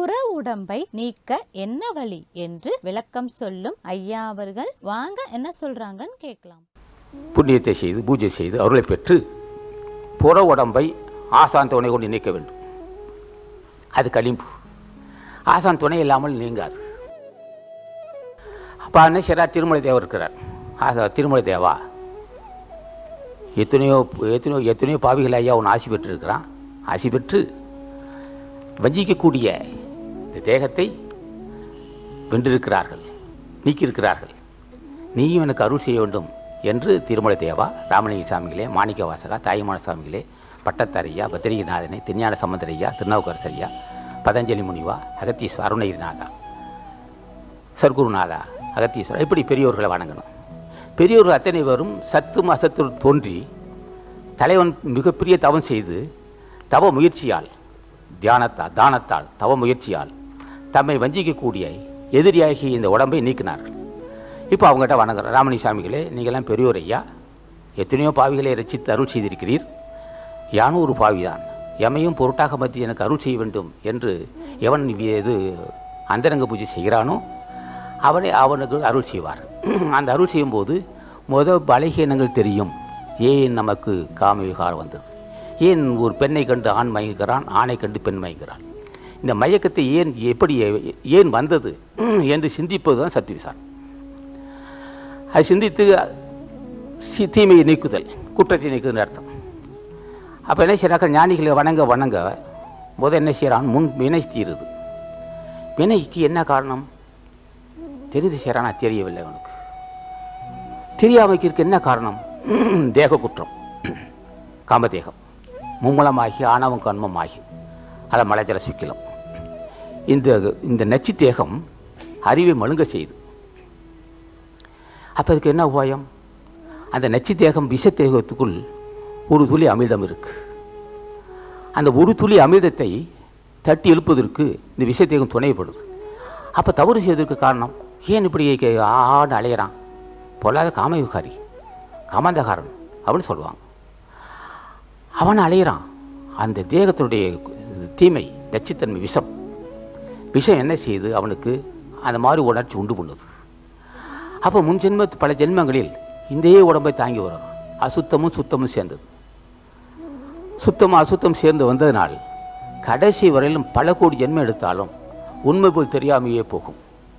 புற உடம்பை நீக்க என்ன வழி என்று விளக்கம் சொல்லும் ஐயா அவர்கள் வாங்க என்ன சொல்றாங்கன்னு கேட்கலாம் புண்ணியத்தை செய்து பூஜை செய்து அருளை பெற்று புற உடம்பை ஆசான் துணை கொண்டு நீக்க வேண்டும் அது களிம்பு ஆசான் துணை இல்லாமல் நீங்காது அப்போ என்ன செய்கிறார் திருமலை தேவர் இருக்கிறார் ஆசா திருமலை தேவா எத்தனையோ எத்தனையோ எத்தனையோ பாவிகள் ஐயா உன் ஆசி பெற்றிருக்கிறான் ஆசி பெற்று வஞ்சிக்கக்கூடிய இந்த தேகத்தை வென்றிருக்கிறார்கள் நீக்கியிருக்கிறார்கள் நீயும் எனக்கு அருள் செய்ய வேண்டும் என்று திருமலை தேவா ராமலிங்க சாமிகளே மாணிக்க வாசகா தாயுமான சாமிகளே பட்டத்தரையா பத்திரிகைநாதனை திருஞான சம்பந்தரையா திருநாவுக்கரசரையா பதஞ்சலி முனிவா அகத்தீஸ்வர அருணகிரிநாதா சர்க்குருநாதா அகத்தீஸ்வரர் இப்படி பெரியோர்களை வணங்கணும் பெரியோர்கள் அத்தனை பேரும் சத்தும் அசத்தும் தோன்றி தலைவன் மிகப்பெரிய தவம் செய்து தவ முயற்சியால் தியானத்தால் தானத்தால் தவ முயற்சியால் தம்மை வஞ்சிக்கக்கூடிய எதிரியாகிய இந்த உடம்பை நீக்கினார்கள் இப்போ அவங்ககிட்ட வணங்குற ராமணி சாமிகளே நீங்கள்லாம் பெரியோர் ஐயா எத்தனையோ பாவிகளை ரசித்து அருள் செய்திருக்கிறீர் யானும் ஒரு பாவிதான் எமையும் பொருட்டாக மத்தி எனக்கு அருள் செய்ய வேண்டும் என்று எவன் இது அந்தரங்க பூஜை செய்கிறானோ அவனை அவனுக்கு அருள் செய்வார் அந்த அருள் செய்யும்போது முத பலகீனங்கள் தெரியும் ஏன் நமக்கு காம விகாரம் வந்தது ஏன் ஒரு பெண்ணை கண்டு ஆண் மயங்குகிறான் ஆணை கண்டு பெண் மயங்குகிறான் இந்த மயக்கத்தை ஏன் எப்படி ஏன் வந்தது என்று சிந்திப்பது தான் சத்து விசாரம் அது சிந்தித்து சி- தீமையை நீக்குதல் குற்றத்தை நீக்குதல் அர்த்தம் அப்போ என்ன செய்யறாக்க ஞானிகளை வணங்க வணங்க முத என்ன செய்கிறான் முன் வினை தீருது வினைக்கு என்ன காரணம் தெரிந்து செய்கிறானா தெரியவில்லை அவனுக்கு தெரியாமைக்கு இருக்க என்ன காரணம் தேக குற்றம் காமதேகம் மும்மலமாகி ஆணவம் கண்மமாகி அதை மலைஜல சுக்கிலம் இந்த இந்த நச்சு தேகம் அறிவை மழுங்க செய்யுது அப்போ அதுக்கு என்ன உபாயம் அந்த நச்சு தேகம் விஷ தேகத்துக்குள் ஒரு துளி அமிர்தம் இருக்கு அந்த ஒரு துளி அமிர்தத்தை தட்டி எழுப்பதற்கு இந்த விஷ தேகம் துணைப்படுது அப்போ தவறு செய்வதற்கு காரணம் ஏன் இப்படி கே- ஆன்னு அலையிறான் பொல்லாத காமவிகாரி காமந்தகாரன் அப்படின்னு சொல்லுவாங்க அவன் அலையிறான் அந்த தேகத்தினுடைய தீமை நச்சுத்தன்மை விஷம் விஷம் என்ன செய்யுது அவனுக்கு அந்த மாதிரி உணர்ச்சி உண்டு பண்ணுது அப்போ முன் ஜென்ம பல ஜென்மங்களில் இந்தே உடம்பை தாங்கி வரும் அசுத்தமும் சுத்தமும் சேர்ந்தது சுத்தமும் அசுத்தம் சேர்ந்து வந்ததினால் கடைசி வரையிலும் பல கோடி ஜென்மம் எடுத்தாலும் உண்மை போல் தெரியாமையே போகும்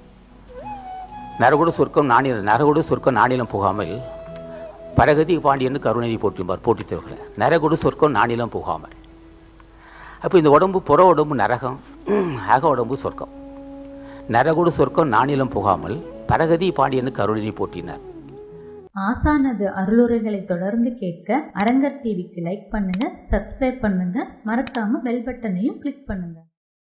நரகுடு சொர்க்கம் நாணிலம் நரகுடு சொர்க்கம் நாணிலம் போகாமல் பரகதி பாண்டியன்னு கருணை போட்டிருப்பார் போட்டித்தவர்களை நரகுடு சொர்க்கம் நாணிலம் போகாமல் அப்போ இந்த உடம்பு புற உடம்பு நரகம் அக உடம்பு சொர்க்கம் நரகுடு சொர்க்கம் நாணிலம் போகாமல் பரகதி பாண்டியன்னு கருணை போட்டினார் ஆசானது அருளுரைகளை தொடர்ந்து கேட்க அரங்கர் டிவிக்கு லைக் பண்ணுங்க சப்ஸ்கிரைப் பண்ணுங்க மறக்காம பெல் பட்டனையும் கிளிக் பண்ணுங்க